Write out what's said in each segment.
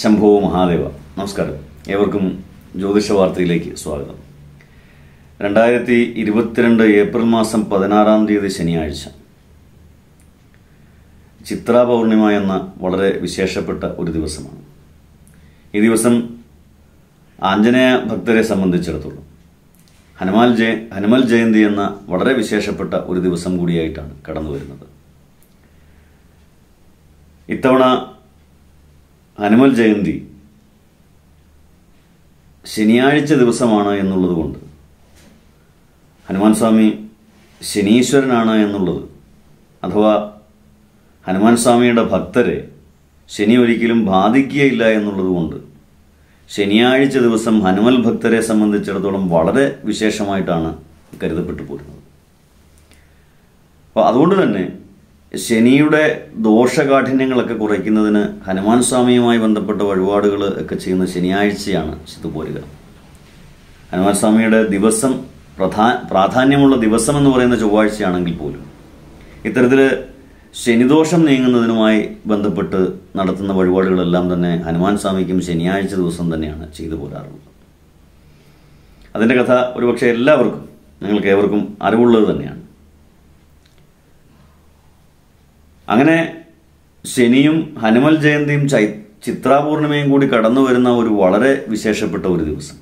ശംഭോ മഹാദേവ നമസ്കാരം ഏവർക്കും ജ്യോതിഷ വാർത്തയിലേക്ക് സ്വാഗതം രണ്ടായിരത്തി ഇരുപത്തിരണ്ട് ഏപ്രിൽ മാസം പതിനാറാം തീയതി ശനിയാഴ്ച ചിത്രാ പൗർണിമ എന്ന വളരെ വിശേഷപ്പെട്ട ഒരു ദിവസമാണ് ഈ ദിവസം ആഞ്ജനേയ ഭക്തരെ സംബന്ധിച്ചിടത്തോളം ഹനുമാൻ ജയ ഹനുമൽ ജയന്തി എന്ന വളരെ വിശേഷപ്പെട്ട ഒരു ദിവസം കൂടിയായിട്ടാണ് കടന്നു വരുന്നത് ഇത്തവണ ഹനുമൽ ജയന്തി ശനിയാഴ്ച ദിവസമാണ് എന്നുള്ളത് കൊണ്ട് ഹനുമാൻ സ്വാമി ശനീശ്വരനാണ് എന്നുള്ളത് അഥവാ ഹനുമാൻ സ്വാമിയുടെ ഭക്തരെ ശനി ഒരിക്കലും ബാധിക്കുകയില്ല എന്നുള്ളത് കൊണ്ട് ശനിയാഴ്ച ദിവസം ഹനുമൽ ഭക്തരെ സംബന്ധിച്ചിടത്തോളം വളരെ വിശേഷമായിട്ടാണ് കരുതപ്പെട്ടു പോരുന്നത് അപ്പോൾ അതുകൊണ്ട് തന്നെ ശനിയുടെ ദോഷകാഠിന്യങ്ങളൊക്കെ കുറയ്ക്കുന്നതിന് ഹനുമാൻ സ്വാമിയുമായി ബന്ധപ്പെട്ട വഴിപാടുകൾ ഒക്കെ ചെയ്യുന്ന ശനിയാഴ്ചയാണ് ചിത്തുപോരുക ഹനുമാൻ സ്വാമിയുടെ ദിവസം പ്രധാ പ്രാധാന്യമുള്ള ദിവസം എന്ന് പറയുന്ന ചൊവ്വാഴ്ചയാണെങ്കിൽ പോലും ഇത്തരത്തിൽ ശനിദോഷം നീങ്ങുന്നതിനുമായി ബന്ധപ്പെട്ട് നടത്തുന്ന വഴിപാടുകളെല്ലാം തന്നെ ഹനുമാൻ സ്വാമിക്കും ശനിയാഴ്ച ദിവസം തന്നെയാണ് ചെയ്തു പോരാറുള്ളത് അതിൻ്റെ കഥ ഒരുപക്ഷെ എല്ലാവർക്കും നിങ്ങൾക്ക് ഏവർക്കും അറിവുള്ളത് തന്നെയാണ് അങ്ങനെ ശനിയും ഹനുമൽ ജയന്തിയും ചൈ ചിത്രാപൂർണിമയും കൂടി കടന്നു വരുന്ന ഒരു വളരെ വിശേഷപ്പെട്ട ഒരു ദിവസം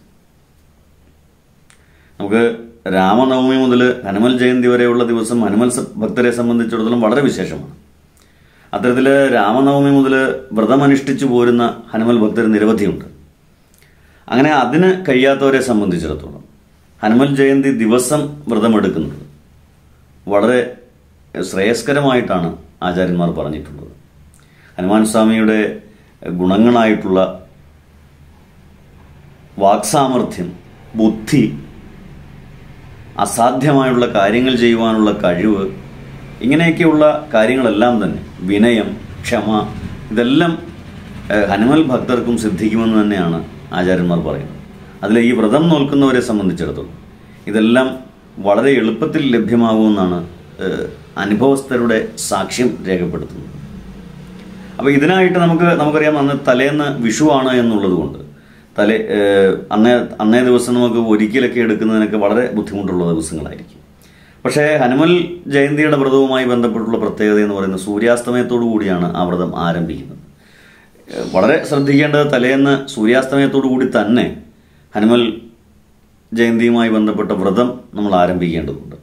നമുക്ക് രാമനവമി മുതൽ ഹനുമൽ ജയന്തി വരെയുള്ള ദിവസം ഹനുമൽ സ- ഭക്തരെ സംബന്ധിച്ചിടത്തോളം വളരെ വിശേഷമാണ് അത്തരത്തിൽ രാമനവമി മുതൽ വ്രതമനുഷ്ഠിച്ചു പോരുന്ന ഹനുമൽ ഭക്തർ നിരവധിയുണ്ട് അങ്ങനെ അതിന് കഴിയാത്തവരെ സംബന്ധിച്ചിടത്തോളം ഹനുമൽ ജയന്തി ദിവസം വ്രതമെടുക്കുന്നത് വളരെ ശ്രേയസ്കരമായിട്ടാണ് ആചാര്യന്മാർ പറഞ്ഞിട്ടുള്ളത് ഹനുമാൻ സ്വാമിയുടെ ഗുണങ്ങളായിട്ടുള്ള വാക്സാമർഥ്യം ബുദ്ധി അസാധ്യമായുള്ള കാര്യങ്ങൾ ചെയ്യുവാനുള്ള കഴിവ് ഇങ്ങനെയൊക്കെയുള്ള കാര്യങ്ങളെല്ലാം തന്നെ വിനയം ക്ഷമ ഇതെല്ലാം ഏഹ്, ഹനുമൽ ഭക്തർക്കും സിദ്ധിക്കുമെന്ന് തന്നെയാണ് ആചാര്യന്മാർ പറയുന്നത് അതിൽ ഈ വ്രതം നോൽക്കുന്നവരെ സംബന്ധിച്ചിടത്തോളം ഇതെല്ലാം വളരെ എളുപ്പത്തിൽ ലഭ്യമാകുമെന്നാണ് ഏഹ്, അനുഭവസ്ഥരുടെ സാക്ഷ്യം രേഖപ്പെടുത്തുന്നത് അപ്പോൾ ഇതിനായിട്ട് നമുക്ക് നമുക്കറിയാം അന്ന് തലേന്ന് വിഷുവാണ് എന്നുള്ളത് കൊണ്ട് തലേ ഏഹ്, അന്നേ അന്നേ ദിവസം നമുക്ക് ഒരിക്കലൊക്കെ എടുക്കുന്നതിനൊക്കെ വളരെ ബുദ്ധിമുട്ടുള്ള ദിവസങ്ങളായിരിക്കും പക്ഷേ ഹനുമൽ ജയന്തിയുടെ വ്രതവുമായി ബന്ധപ്പെട്ടുള്ള പ്രത്യേകത എന്ന് പറയുന്നത് സൂര്യാസ്തമയത്തോടു കൂടിയാണ് ആ വ്രതം ആരംഭിക്കുന്നത് ഏഹ്, വളരെ ശ്രദ്ധിക്കേണ്ടത് തലേന്ന് സൂര്യാസ്തമയത്തോടു കൂടി തന്നെ ഹനുമൽ ജയന്തിയുമായി ബന്ധപ്പെട്ട വ്രതം നമ്മൾ ആരംഭിക്കേണ്ടതുണ്ട്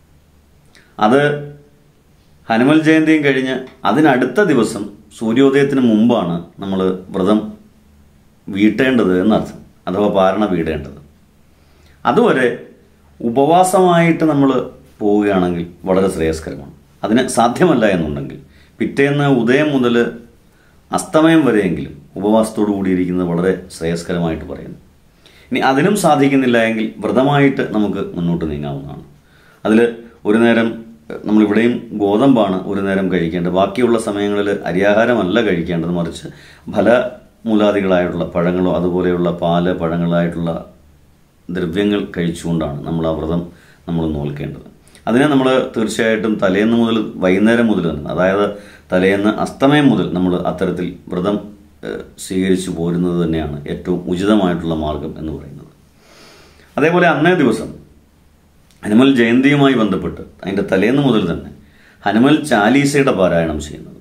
അത് ഹനുമൽ ജയന്തിയും കഴിഞ്ഞ് അതിനടുത്ത ദിവസം സൂര്യോദയത്തിന് മുമ്പാണ് നമ്മൾ വ്രതം വീട്ടേണ്ടത് എന്നർത്ഥം അഥവാ പാരണ വീടേണ്ടത് അതുവരെ ഉപവാസമായിട്ട് നമ്മൾ പോവുകയാണെങ്കിൽ വളരെ ശ്രേയസ്കരമാണ് അതിന് സാധ്യമല്ല എന്നുണ്ടെങ്കിൽ പിറ്റേന്ന് ഉദയം മുതൽ അസ്തമയം വരെയെങ്കിലും ഉപവാസത്തോടു കൂടിയിരിക്കുന്നത് വളരെ ശ്രേയസ്കരമായിട്ട് പറയുന്നു ഇനി അതിനും സാധിക്കുന്നില്ല എങ്കിൽ വ്രതമായിട്ട് നമുക്ക് മുന്നോട്ട് നീങ്ങാവുന്നതാണ് അതിൽ ഒരു നേരം എഹ്, നമ്മളിവിടെയും ഗോതമ്പാണ് ഒരു നേരം കഴിക്കേണ്ടത് ബാക്കിയുള്ള സമയങ്ങളിൽ അരിയാഹാരമല്ല കഴിക്കേണ്ടത് മറിച്ച് ഫലമൂലാദികളായിട്ടുള്ള പഴങ്ങളോ അതുപോലെയുള്ള പാല് പഴങ്ങളായിട്ടുള്ള ദ്രവ്യങ്ങൾ കഴിച്ചുകൊണ്ടാണ് നമ്മൾ ആ വ്രതം നമ്മൾ നോൽക്കേണ്ടത് അതിനെ നമ്മൾ തീർച്ചയായിട്ടും തലേന്ന് മുതൽ വൈകുന്നേരം മുതൽ തന്നെ അതായത് തലേന്ന് അസ്തമയം മുതൽ നമ്മൾ അത്തരത്തിൽ വ്രതം ഏഹ്, സ്വീകരിച്ചു പോരുന്നത് തന്നെയാണ് ഏറ്റവും ഉചിതമായിട്ടുള്ള മാർഗം എന്ന് പറയുന്നത് അതേപോലെ അന്നേ ദിവസം ഹനുമൽ ജയന്തിയുമായി ബന്ധപ്പെട്ട് അതിൻ്റെ തലേന്ന് മുതൽ തന്നെ ഹനുമൽ ചാലീസയുടെ പാരായണം ചെയ്യുന്നത്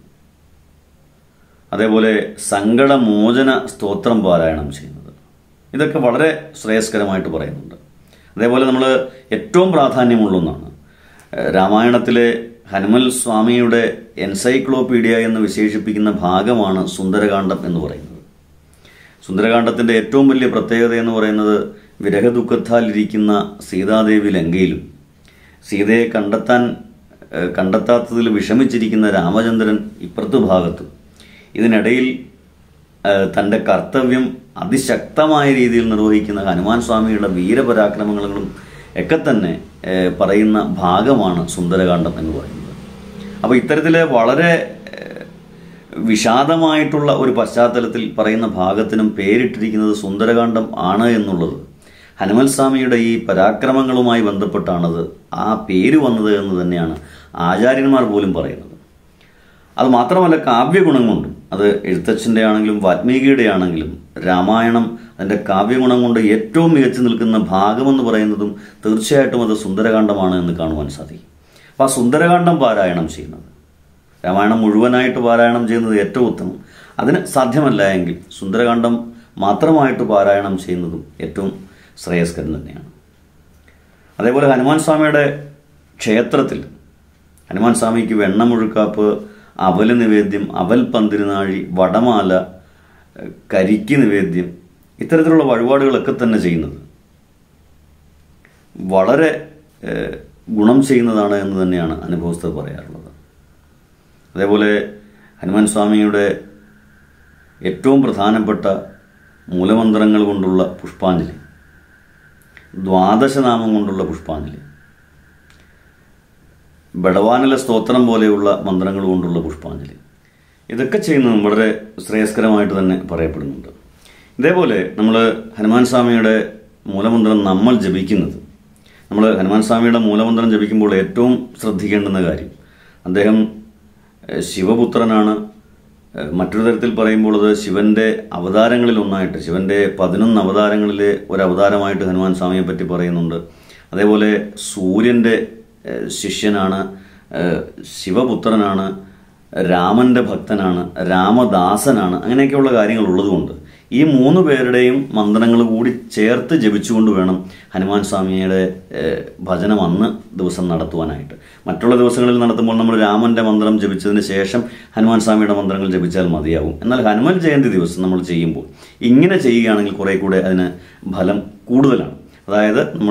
അതേപോലെ സങ്കടമോചന സ്തോത്രം പാരായണം ചെയ്യുന്നത് ഇതൊക്കെ വളരെ ശ്രേയസ്കരമായിട്ട് പറയുന്നുണ്ട് അതേപോലെ നമ്മൾ ഏറ്റവും പ്രാധാന്യമുള്ള ഒന്നാണ് ഏഹ് രാമായണത്തിലെ ഹനുമൽ സ്വാമിയുടെ എൻസൈക്ലോപീഡിയ എന്ന് വിശേഷിപ്പിക്കുന്ന ഭാഗമാണ് സുന്ദരകാന്ഡം എന്ന് പറയുന്നത് സുന്ദരകാന്ഡത്തിന്റെ ഏറ്റവും വലിയ പ്രത്യേകത എന്ന് പറയുന്നത് വിരഹദുഃഖത്താൽ ഇരിക്കുന്ന സീതാദേവി ലങ്കയിലും സീതയെ കണ്ടെത്താൻ ഏഹ്, കണ്ടെത്താത്തതിൽ വിഷമിച്ചിരിക്കുന്ന രാമചന്ദ്രൻ ഇപ്പുറത്തു ഭാഗത്തും ഇതിനിടയിൽ ഏഹ്, തന്റെ കർത്തവ്യം അതിശക്തമായ രീതിയിൽ നിർവഹിക്കുന്ന ഹനുമാൻ സ്വാമിയുടെ വീരപരാക്രമങ്ങളും ഒക്കെ തന്നെ ഏഹ്, പറയുന്ന ഭാഗമാണ് സുന്ദരകാന്ഡം എന്ന് പറയുന്നത് അപ്പോൾ ഇത്തരത്തിൽ വളരെ ഏഹ്, വിഷാദമായിട്ടുള്ള ഒരു പശ്ചാത്തലത്തിൽ പറയുന്ന ഭാഗത്തിനും പേരിട്ടിരിക്കുന്നത് സുന്ദരകാന്ഡം ആണ് എന്നുള്ളത് ഹനുമൽ സ്വാമിയുടെ ഈ പരാക്രമങ്ങളുമായി ബന്ധപ്പെട്ടാണത് ആ പേര് വന്നത് എന്ന് തന്നെയാണ് ആചാര്യന്മാർ പോലും പറയുന്നത് അത് മാത്രമല്ല കാവ്യഗുണം കൊണ്ടും അത് എഴുത്തച്ഛൻ്റെ ആണെങ്കിലും വാൽമീകിയുടെ ആണെങ്കിലും രാമായണം അതിൻ്റെ കാവ്യഗുണം കൊണ്ട് ഏറ്റവും മികച്ചു നിൽക്കുന്ന ഭാഗമെന്ന് പറയുന്നതും തീർച്ചയായിട്ടും അത് സുന്ദരകാന്ഡമാണ് എന്ന് കാണുവാൻ സാധിക്കും അപ്പോൾ ആ സുന്ദരകാന്ഡം പാരായണം ചെയ്യുന്നത് രാമായണം മുഴുവനായിട്ട് പാരായണം ചെയ്യുന്നത് ഏറ്റവും ഉത്തമം അതിന് സാധ്യമല്ല എങ്കിൽ സുന്ദരകാന്ഡം മാത്രമായിട്ട് പാരായണം ചെയ്യുന്നതും ഏറ്റവും ശ്രേയസ്കരം തന്നെയാണ് അതേപോലെ ഹനുമാൻ സ്വാമിയുടെ ക്ഷേത്രത്തിൽ ഹനുമാൻ സ്വാമിക്ക് വെണ്ണമുഴുക്കാപ്പ് അവല് നിവേദ്യം അവൽ പന്തിരുനാഴി വടമാല ഏഹ് കരിക്ക് നിവേദ്യം ഇത്തരത്തിലുള്ള വഴിപാടുകളൊക്കെ തന്നെ ചെയ്യുന്നത് വളരെ ഏഹ്, ഗുണം ചെയ്യുന്നതാണ് എന്ന് തന്നെയാണ് അനുഭവസ്ഥർ പറയാറുള്ളത് അതേപോലെ ഹനുമാൻ സ്വാമിയുടെ ഏറ്റവും പ്രധാനപ്പെട്ട മൂലമന്ത്രങ്ങൾ കൊണ്ടുള്ള പുഷ്പാഞ്ജലി ദ്വാദശനാമം കൊണ്ടുള്ള പുഷ്പാഞ്ജലി ബടവാനിലെ സ്തോത്രം പോലെയുള്ള മന്ത്രങ്ങൾ കൊണ്ടുള്ള പുഷ്പാഞ്ജലി ഇതൊക്കെ ചെയ്യുന്നതും വളരെ ശ്രേയസ്കരമായിട്ട് തന്നെ പറയപ്പെടുന്നുണ്ട് ഇതേപോലെ നമ്മൾ ഹനുമാൻ സ്വാമിയുടെ മൂലമന്ത്രം നമ്മൾ ജപിക്കുന്നത് നമ്മൾ ഹനുമാൻ സ്വാമിയുടെ മൂലമന്ത്രം ജപിക്കുമ്പോൾ ഏറ്റവും ശ്രദ്ധിക്കേണ്ടുന്ന കാര്യം അദ്ദേഹം ഏഹ്, ശിവപുത്രനാണ് ഏഹ്, മറ്റൊരു തരത്തിൽ പറയുമ്പോൾ അത് ശിവന്റെ അവതാരങ്ങളിൽ ഒന്നായിട്ട് ശിവന്റെ പതിനൊന്ന് അവതാരങ്ങളിലെ ഒരു അവതാരമായിട്ട് ഹനുമാൻ സ്വാമിയെ പറ്റി പറയുന്നുണ്ട് അതേപോലെ സൂര്യന്റെ ഏഹ്, ശിഷ്യനാണ് ഏഹ്, ശിവപുത്രനാണ് രാമന്റെ ഭക്തനാണ് രാമദാസനാണ് അങ്ങനെയൊക്കെയുള്ള കാര്യങ്ങൾ ഉള്ളതുകൊണ്ട് ഈ മൂന്ന് പേരുടെയും മന്ത്രങ്ങൾ കൂടി ചേർത്ത് ജപിച്ചുകൊണ്ട് വേണം ഹനുമാൻ സ്വാമിയുടെ ഏഹ്, ഭജനം അന്ന് ദിവസം നടത്തുവാനായിട്ട് മറ്റുള്ള ദിവസങ്ങളിൽ നടത്തുമ്പോൾ നമ്മൾ രാമന്റെ മന്ത്രം ജപിച്ചതിന് ശേഷം ഹനുമാൻ സ്വാമിയുടെ മന്ത്രങ്ങൾ ജപിച്ചാൽ മതിയാവും എന്നാൽ ഹനുമാൻ ജയന്തി ദിവസം നമ്മൾ ചെയ്യുമ്പോൾ ഇങ്ങനെ ചെയ്യുകയാണെങ്കിൽ കുറെ കൂടെ അതിന് ഫലം കൂടുതലാണ് അതായത് നമ്മൾ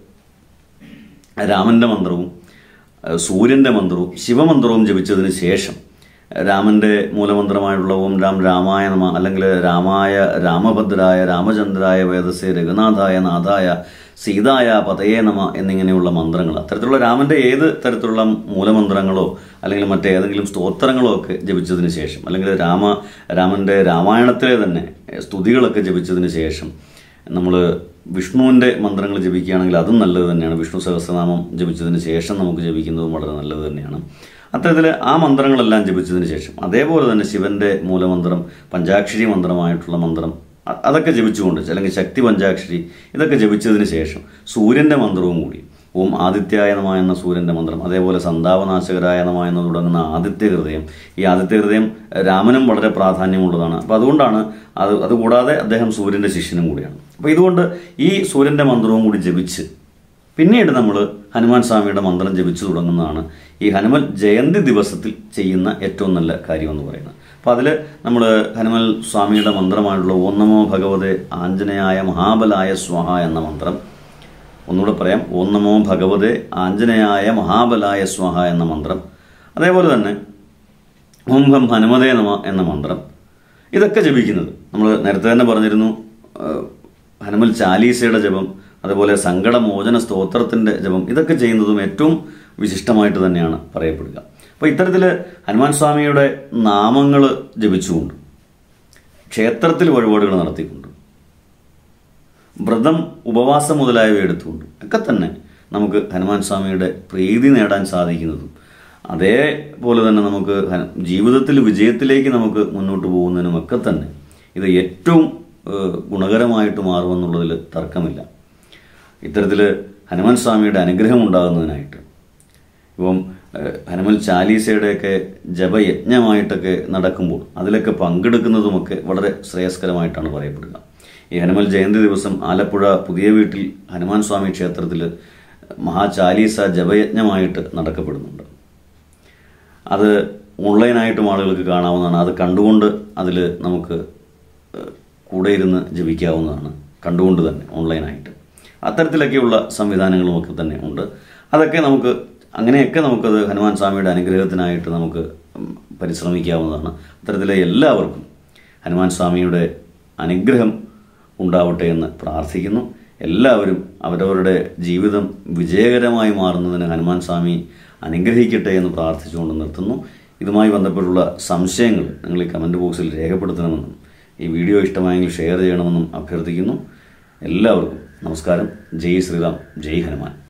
രാമന്റെ മന്ത്രവും ഏഹ് സൂര്യന്റെ മന്ത്രവും ശിവമന്ത്രവും ജപിച്ചതിന് ശേഷം രാമന്റെ മൂലമന്ത്രമായിട്ടുള്ള ഓം രാം രാമായ നമ അല്ലെങ്കിൽ രാമായ രാമഭദ്രായ രാമചന്ദ്രായ വേദസേ രഘുനാഥായ നാഥായ സീതായ പതയേ നമ എന്നിങ്ങനെയുള്ള മന്ത്രങ്ങൾ അത്തരത്തിലുള്ള രാമന്റെ ഏത് തരത്തിലുള്ള മൂലമന്ത്രങ്ങളോ അല്ലെങ്കിൽ മറ്റേതെങ്കിലും സ്തോത്രങ്ങളോ ഒക്കെ ജപിച്ചതിന് ശേഷം അല്ലെങ്കിൽ രാമ രാമന്റെ രാമായണത്തിലെ തന്നെ സ്തുതികളൊക്കെ ജപിച്ചതിന് ശേഷം നമ്മൾ വിഷ്ണുവിൻ്റെ മന്ത്രങ്ങൾ ജപിക്കുകയാണെങ്കിൽ അതും നല്ലത് തന്നെയാണ് വിഷ്ണു സഹസ്രനാമം ജപിച്ചതിന് ശേഷം നമുക്ക് ജപിക്കുന്നതും വളരെ നല്ലത് തന്നെയാണ് അത്തരത്തിൽ ആ മന്ത്രങ്ങളെല്ലാം ജപിച്ചതിന് ശേഷം അതേപോലെ തന്നെ ശിവന്റെ മൂലമന്ത്രം പഞ്ചാക്ഷരി മന്ത്രമായിട്ടുള്ള മന്ത്രം അ- അതൊക്കെ ജപിച്ചുകൊണ്ട് അല്ലെങ്കിൽ ശക്തി പഞ്ചാക്ഷരി ഇതൊക്കെ ജപിച്ചതിന് ശേഷം സൂര്യന്റെ മന്ത്രവും കൂടി ഓം ആദിത്യായ നമ എന്ന സൂര്യന്റെ മന്ത്രം അതേപോലെ സന്താപനാശകരായ നമ എന്ന് തുടങ്ങുന്ന ആദിത്യ ഹൃദയം ഈ ആദിത്യ ഹൃദയം രാമനും വളരെ പ്രാധാന്യമുള്ളതാണ് അപ്പോൾ അതുകൊണ്ടാണ് അത് അതുകൂടാതെ അദ്ദേഹം സൂര്യന്റെ ശിഷ്യനും കൂടിയാണ് അപ്പോൾ ഇതുകൊണ്ട് ഈ സൂര്യന്റെ മന്ത്രവും കൂടി ജപിച്ച് പിന്നീട് നമ്മൾ ഹനുമാൻ സ്വാമിയുടെ മന്ത്രം ജപിച്ചു തുടങ്ങുന്നതാണ് ഈ ഹനുമൽ ജയന്തി ദിവസത്തിൽ ചെയ്യുന്ന ഏറ്റവും നല്ല കാര്യമെന്ന് പറയുന്നത് അപ്പോൾ അതിൽ നമ്മൾ ഹനുമൽ സ്വാമിയുടെ മന്ത്രമായിട്ടുള്ള ഓം നമോ ഭഗവതെ ആഞ്ജനേയായ മഹാബലായ സ്വാഹ എന്ന മന്ത്രം ഒന്നുകൂടെ പറയാം ഓം നമോ ഭഗവതെ ആഞ്ജനേയായ മഹാബലായ സ്വാഹ എന്ന മന്ത്രം അതേപോലെ തന്നെ ഓം ഹം ഹനുമതേ നമ എന്ന മന്ത്രം ഇതൊക്കെ ജപിക്കുന്നത് നമ്മൾ നേരത്തെ തന്നെ പറഞ്ഞിരുന്നു ആ, ഹനുമൽ ചാലീസയുടെ ജപം അതുപോലെ സങ്കടമോചന സ്തോത്രത്തിന്റെ ജപം ഇതൊക്കെ ചെയ്യുന്നതും ഏറ്റവും വിശിഷ്ടമായിട്ട് തന്നെയാണ് പറയപ്പെടുക അപ്പോൾ ഇത്തരത്തിൽ ഹനുമാൻ സ്വാമിയുടെ നാമങ്ങൾ ജപിച്ചുകൊണ്ട് ക്ഷേത്രത്തിൽ വഴിപാടുകൾ നടത്തിക്കൊണ്ട് വ്രതം ഉപവാസം മുതലായവ എടുത്തുകൊണ്ട് ഒക്കെ തന്നെ നമുക്ക് ഹനുമാൻ സ്വാമിയുടെ പ്രീതി നേടാൻ സാധിക്കുന്നതും അതേപോലെ തന്നെ നമുക്ക് ഹന- ജീവിതത്തിൽ വിജയത്തിലേക്ക് നമുക്ക് മുന്നോട്ട് പോകുന്നതിനും ഒക്കെ തന്നെ ഇത് ഏറ്റവും ഏഹ്, ഗുണകരമായിട്ട് മാറുമെന്നുള്ളതിൽ തർക്കമില്ല ഇത്തരത്തിൽ ഹനുമാൻ സ്വാമിയുടെ അനുഗ്രഹം ഉണ്ടാകുന്നതിനായിട്ട് ഇപ്പം ഏഹ്, ഹനുമൽ ചാലീസയുടെയൊക്കെ ജപയജ്ഞമായിട്ടൊക്കെ നടക്കുമ്പോൾ അതിലൊക്കെ പങ്കെടുക്കുന്നതുമൊക്കെ വളരെ ശ്രേയസ്കരമായിട്ടാണ് പറയപ്പെടുക ഈ ഹനുമൽ ജയന്തി ദിവസം ആലപ്പുഴ പുതിയ വീട്ടിൽ ഹനുമാൻ സ്വാമി ക്ഷേത്രത്തിൽ മഹാചാലീസ ജപയജ്ഞമായിട്ട് നടക്കപ്പെടുന്നുണ്ട് അത് ഓൺലൈനായിട്ടും ആളുകൾക്ക് കാണാവുന്നതാണ് അത് കണ്ടുകൊണ്ട് അതിൽ നമുക്ക് ഏഹ്, കൂടെ ഇരുന്ന് ജപിക്കാവുന്നതാണ് കണ്ടുകൊണ്ട് തന്നെ ഓൺലൈനായിട്ട് അത്തരത്തിലൊക്കെയുള്ള സംവിധാനങ്ങളും ഒക്കെ തന്നെ ഉണ്ട് അതൊക്കെ നമുക്ക് അങ്ങനെയൊക്കെ നമുക്കത് ഹനുമാൻ സ്വാമിയുടെ അനുഗ്രഹത്തിനായിട്ട് നമുക്ക് ഉം, പരിശ്രമിക്കാവുന്നതാണ് അത്തരത്തിലെ എല്ലാവർക്കും ഹനുമാൻ സ്വാമിയുടെ അനുഗ്രഹം ഉണ്ടാവട്ടെ എന്ന് പ്രാർത്ഥിക്കുന്നു എല്ലാവരും അവരവരുടെ ജീവിതം വിജയകരമായി മാറുന്നതിന് ഹനുമാൻ സ്വാമി അനുഗ്രഹിക്കട്ടെ എന്ന് പ്രാർത്ഥിച്ചുകൊണ്ട് നിർത്തുന്നു ഇതുമായി ബന്ധപ്പെട്ടുള്ള സംശയങ്ങൾ നിങ്ങൾ ഈ കമൻറ്റ് ബോക്സിൽ രേഖപ്പെടുത്തണമെന്നും ഈ വീഡിയോ ഇഷ്ടമായെങ്കിൽ ഷെയർ ചെയ്യണമെന്നും അഭ്യർത്ഥിക്കുന്നു എല്ലാവർക്കും നമസ്കാരം ജയ് ശ്രീറാം ജയ് ഹനുമാൻ